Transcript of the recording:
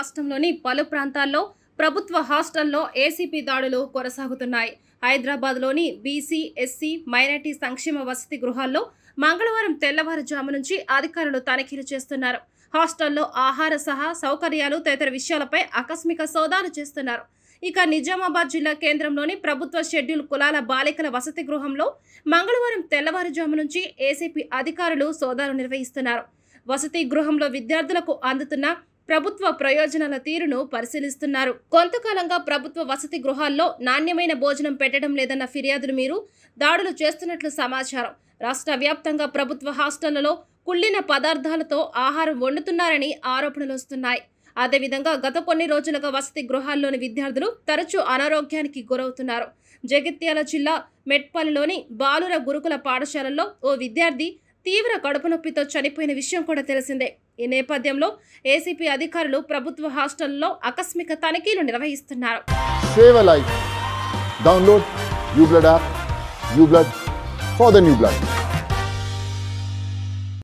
రాష్ట్రంలోని పలు ప్రాంతాల్లో ప్రభుత్వ హాస్టల్లో ఏసీపీ దాడులు కొనసాగుతున్నాయి హైదరాబాద్లోని బీసీ ఎస్సీ మైనార్టీ సంక్షేమ వసతి గృహాల్లో మంగళవారం తెల్లవారుజాము నుంచి అధికారులు తనిఖీలు చేస్తున్నారు హాస్టల్లో ఆహార సహా సౌకర్యాలు తదితర విషయాలపై ఆకస్మిక సోదాలు చేస్తున్నారు ఇక నిజామాబాద్ జిల్లా కేంద్రంలోని ప్రభుత్వ షెడ్యూల్ కులాల బాలికల వసతి గృహంలో మంగళవారం తెల్లవారుజాము నుంచి ఏసీపీ అధికారులు సోదాలు నిర్వహిస్తున్నారు వసతి గృహంలో విద్యార్థులకు అందుతున్న ప్రభుత్వ ప్రయోజనాల తీరును పరిశీలిస్తున్నారు కొంతకాలంగా ప్రభుత్వ వసతి గృహాల్లో నాణ్యమైన భోజనం పెట్టడం లేదన్న ఫిర్యాదులు మీరు దాడులు చేస్తున్నట్లు సమాచారం రాష్ట్ర వ్యాప్తంగా ప్రభుత్వ హాస్టళ్లలో కుళ్ళిన పదార్థాలతో ఆహారం వండుతున్నారని ఆరోపణలు వస్తున్నాయి అదేవిధంగా గత కొన్ని రోజులుగా వసతి గృహాల్లోని విద్యార్థులు తరచూ అనారోగ్యానికి గురవుతున్నారు జగిత్యాల జిల్లా మెట్పల్లిలోని బాలుర గురుకుల పాఠశాలలో ఓ విద్యార్థి తీవ్ర కడుపు నొప్పితో చనిపోయిన విషయం కూడా తెలిసిందే ఈ నేపథ్యంలో ఏసీపీ అధికారులు ప్రభుత్వ హాస్టల్లో ఆకస్మిక తనిఖీలు నిర్వహిస్తున్నారు Save a life. Download uBlood app. uBlood for the new blood.